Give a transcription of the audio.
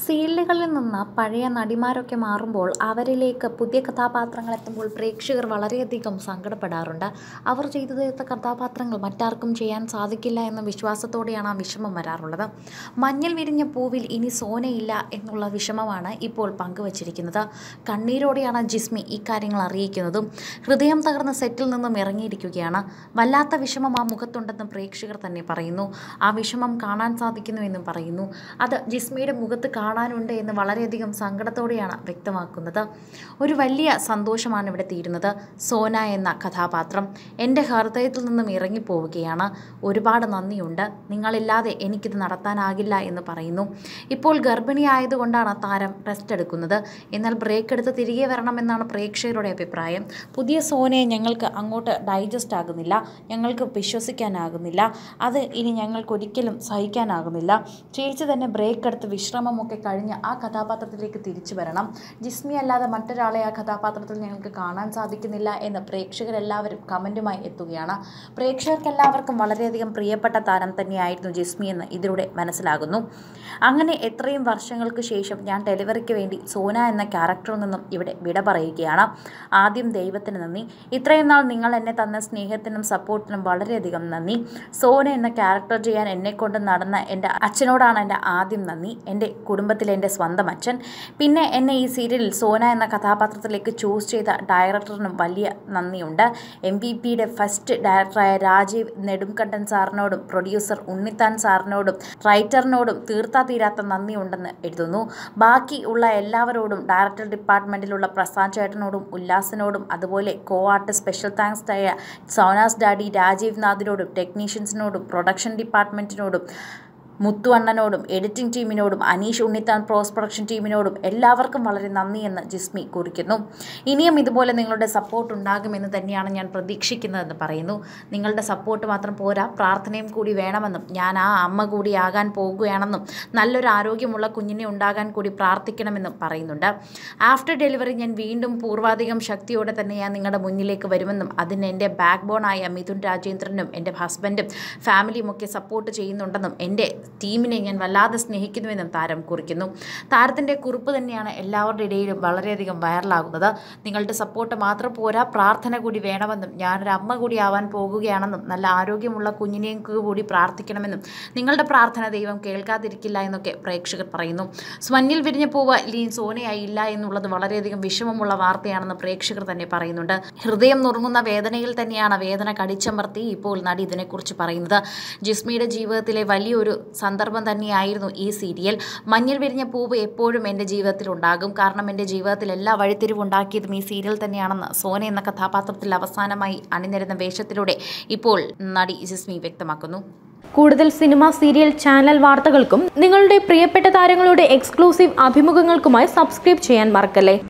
സീരിയലുകളിൽ നിന്ന് പഴയ നടിമാരൊക്കെ മാറുമ്പോൾ അവരിലേക്ക് പുതിയ കഥാപാത്രങ്ങൾ എത്തുമ്പോൾ പ്രേക്ഷകർ വളരെയധികം സങ്കടപ്പെടാറുണ്ട് അവർ ചെയ്തു തീർത്ത കഥാപാത്രങ്ങൾ മറ്റാർക്കും ചെയ്യാൻ സാധിക്കില്ല എന്ന വിശ്വാസത്തോടെയാണ് ആ വിഷമം വരാറുള്ളത് മഞ്ഞൾ വിരിഞ്ഞ പൂവിൽ ഇനി സോനയില്ല എന്നുള്ള വിഷമമാണ് ഇപ്പോൾ പങ്കുവച്ചിരിക്കുന്നത് കണ്ണീരോടെയാണ് ജിസ്മി ഇക്കാര്യങ്ങൾ അറിയിക്കുന്നതും ഹൃദയം തകർന്ന സെറ്റിൽ നിന്നും ഇറങ്ങിയിരിക്കുകയാണ് വല്ലാത്ത വിഷമം ആ മുഖത്തുണ്ടെന്ന് പ്രേക്ഷകർ തന്നെ പറയുന്നു ആ വിഷമം കാണാൻ സാധിക്കുന്നുവെന്നും പറയുന്നു അത് ജിസ്മിയുടെ മുഖത്ത് കാണാനുണ്ട് എന്ന് വളരെയധികം സങ്കടത്തോടെയാണ് വ്യക്തമാക്കുന്നത് ഒരു വലിയ സന്തോഷമാണ് ഇവിടെ തീരുന്നത് സോന എന്ന കഥാപാത്രം എൻ്റെ ഹൃദയത്തിൽ നിന്നും ഇറങ്ങിപ്പോവുകയാണ് ഒരുപാട് നന്ദിയുണ്ട് നിങ്ങളില്ലാതെ എനിക്കിത് നടത്താനാകില്ല എന്ന് പറയുന്നു ഇപ്പോൾ ഗർഭിണിയായതുകൊണ്ടാണ് താരം റെസ്റ്റ് എടുക്കുന്നത് എന്നാൽ ബ്രേക്ക് എടുത്ത് തിരികെ വരണമെന്നാണ് പ്രേക്ഷകരുടെ അഭിപ്രായം പുതിയ സോനയെ ഞങ്ങൾക്ക് അങ്ങോട്ട് ഡൈജസ്റ്റ് ആകുന്നില്ല ഞങ്ങൾക്ക് വിശ്വസിക്കാനാകുന്നില്ല അത് ഇനി ഞങ്ങൾക്ക് ഒരിക്കലും സഹിക്കാനാകുന്നില്ല ചേച്ചി തന്നെ ബ്രേക്ക് എടുത്ത് വിശ്രമമൊക്കെ കഴിഞ്ഞ് ആ കഥാപാത്രത്തിലേക്ക് തിരിച്ചു വരണം ജിസ്മി അല്ലാതെ മറ്റൊരാളെ ആ കഥാപാത്രത്തിൽ ഞങ്ങൾക്ക് കാണാൻ സാധിക്കുന്നില്ല എന്ന് പ്രേക്ഷകരെല്ലാവരും കമൻറ്റുമായി എത്തുകയാണ് പ്രേക്ഷകർക്കെല്ലാവർക്കും വളരെയധികം പ്രിയപ്പെട്ട താരം തന്നെയായിരുന്നു ജിസ്മി എന്ന് ഇതിലൂടെ മനസ്സിലാകുന്നു അങ്ങനെ എത്രയും വർഷങ്ങൾക്ക് ശേഷം ഞാൻ ഡെലിവറിക്ക് വേണ്ടി സോന എന്ന ക്യാരക്ടറിൽ നിന്നും ഇവിടെ വിട പറയുകയാണ് ആദ്യം ദൈവത്തിന് നന്ദി ഇത്രയും നാൾ നിങ്ങൾ എന്നെ തന്ന സ്നേഹത്തിനും സപ്പോർട്ടിനും വളരെയധികം നന്ദി സോന എന്ന ക്യാരക്ടർ ചെയ്യാൻ എന്നെക്കൊണ്ട് നടന്ന എൻ്റെ അച്ഛനോടാണ് എൻ്റെ ആദ്യം നന്ദി എൻ്റെ കുടുംബത്തിലെ എൻ്റെ സ്വന്തം അച്ഛൻ പിന്നെ എന്നെ ഈ സീരിയലിൽ സോന എന്ന കഥാപാത്രത്തിലേക്ക് ചൂസ് ചെയ്ത ഡയറക്ടറിനും വലിയ നന്ദിയുണ്ട് എം വി പിയുടെ ഫസ്റ്റ് ഡയറക്ടറായ രാജീവ് നെടുംകണ്ടൻ സാറിനോടും പ്രൊഡ്യൂസർ ഉണ്ണിത്താൻ സാറിനോടും റൈറ്ററിനോടും തീർത്താ തീരാത്ത നന്ദിയുണ്ടെന്ന് എഴുതുന്നു ബാക്കി ഉള്ള എല്ലാവരോടും ഡയറക്ടർ ഡിപ്പാർട്ട്മെൻറ്റിലുള്ള പ്രസാദ് ചേട്ടനോടും ഉല്ലാസിനോടും അതുപോലെ കോ ആർട്ട് സ്പെഷ്യൽ താങ്ക്സ് ആയ സോനാസ് ഡാഡി രാജീവ് നാഥിനോടും ടെക്നീഷ്യൻസിനോടും പ്രൊഡക്ഷൻ ഡിപ്പാർട്ട്മെൻറ്റിനോടും മുത്തു അണ്ണനോടും എഡിറ്റിംഗ് ടീമിനോടും അനീഷ് ഉണ്ണിത്താൻ പോസ്റ്റ് പ്രൊഡക്ഷൻ ടീമിനോടും എല്ലാവർക്കും വളരെ നന്ദിയെന്ന് ജിസ്മി കുറിക്കുന്നു ഇനിയും ഇതുപോലെ നിങ്ങളുടെ സപ്പോർട്ട് ഉണ്ടാകുമെന്ന് തന്നെയാണ് ഞാൻ പ്രതീക്ഷിക്കുന്നതെന്ന് പറയുന്നു നിങ്ങളുടെ സപ്പോർട്ട് മാത്രം പോരാ പ്രാർത്ഥനയും കൂടി വേണമെന്നും ഞാൻ ആ അമ്മ കൂടി ആകാൻ പോകുകയാണെന്നും നല്ലൊരു ആരോഗ്യമുള്ള കുഞ്ഞിനെ ഉണ്ടാകാൻ കൂടി പ്രാർത്ഥിക്കണമെന്നും പറയുന്നുണ്ട് ആഫ്റ്റർ ഡെലിവറി ഞാൻ വീണ്ടും പൂർവാധികം ശക്തിയോടെ തന്നെ ഞാൻ നിങ്ങളുടെ മുന്നിലേക്ക് വരുമെന്നും അതിന് എൻ്റെ ബാക്ക് ബോണായ മിഥുൻ രാജേന്ദ്രനും എൻ്റെ ഹസ്ബൻഡും ഫാമിലിയും ഒക്കെ സപ്പോർട്ട് ചെയ്യുന്നുണ്ടെന്നും എൻ്റെ ടീമിനെ ഞാൻ വല്ലാതെ സ്നേഹിക്കുന്നുവെന്നും താരം കുറിക്കുന്നു താരത്തിൻ്റെ കുറിപ്പ് തന്നെയാണ് എല്ലാവരുടെ ഇടയിലും വളരെയധികം വൈറലാകുന്നത് നിങ്ങളുടെ സപ്പോർട്ട് മാത്രം പോരാ പ്രാർത്ഥന കൂടി വേണമെന്നും ഞാനൊരു അമ്മ കൂടി ആവാൻ പോകുകയാണെന്നും നല്ല ആരോഗ്യമുള്ള കുഞ്ഞിനെയും കൂടി പ്രാർത്ഥിക്കണമെന്നും നിങ്ങളുടെ പ്രാർത്ഥന ദൈവം കേൾക്കാതിരിക്കില്ല എന്നൊക്കെ പ്രേക്ഷകർ പറയുന്നു സ്വന്നിൽ വിരിഞ്ഞ പൂവ് ലീ സോനയായില്ല എന്നുള്ളത് വളരെയധികം വിഷമമുള്ള വാർത്തയാണെന്ന് പ്രേക്ഷകർ തന്നെ പറയുന്നുണ്ട് ഹൃദയം നുറുങ്ങുന്ന വേദനയിൽ തന്നെയാണ് വേദന കടിച്ചമർത്തി ഇപ്പോൾ നടി ഇതിനെക്കുറിച്ച് പറയുന്നത് ജിസ്മിയുടെ ജീവിതത്തിലെ വലിയൊരു സന്ദർഭം തന്നെയായിരുന്നു ഈ സീരിയൽ മഞ്ഞൾ വിരിഞ്ഞ പൂവ് എപ്പോഴും എൻ്റെ ജീവിതത്തിൽ ഉണ്ടാകും കാരണം എൻ്റെ ജീവിതത്തിൽ എല്ലാ വഴിത്തിരിവും ഉണ്ടാക്കിയതും ഈ സീരിയൽ തന്നെയാണെന്ന് സോന എന്ന കഥാപാത്രത്തിൽ അവസാനമായി അണിനിരുന്ന വേഷത്തിലൂടെ ഇപ്പോൾ നടി ജിസ്മി വ്യക്തമാക്കുന്നു കൂടുതൽ സിനിമ സീരിയൽ ചാനൽ വാർത്തകൾക്കും നിങ്ങളുടെ പ്രിയപ്പെട്ട താരങ്ങളുടെ എക്സ്ക്ലൂസീവ് അഭിമുഖങ്ങൾക്കുമായി സബ്സ്ക്രൈബ് ചെയ്യാൻ മറക്കല്ലേ